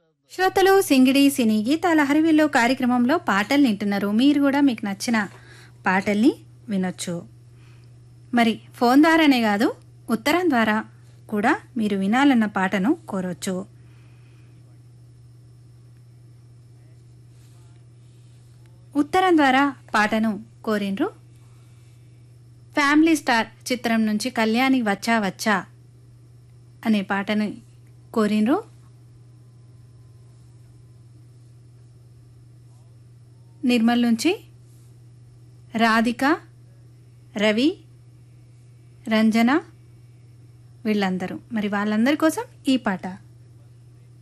శ్రోతలు సింగిడి సినీ గీతాల హరివిల్లు కార్యక్రమంలో పాటలు వింటున్నారు మీరు కూడా మీకు నచ్చిన పాటల్ని వినొచ్చు మరి ఫోన్ ద్వారానే కాదు ఉత్తరం ద్వారా కూడా మీరు వినాలన్న పాటను కోరొచ్చు ఉత్తరం ద్వారా పాటను కోరిండ్రు ఫ్యామిలీ స్టార్ చిత్రం నుంచి కళ్యాణి వచ్చా వచ్చా అనే పాటను కోరిండ్రు నిర్మల్ నుంచి రాధిక రవి రంజన వీళ్ళందరూ మరి వాళ్ళందరి కోసం ఈ పాట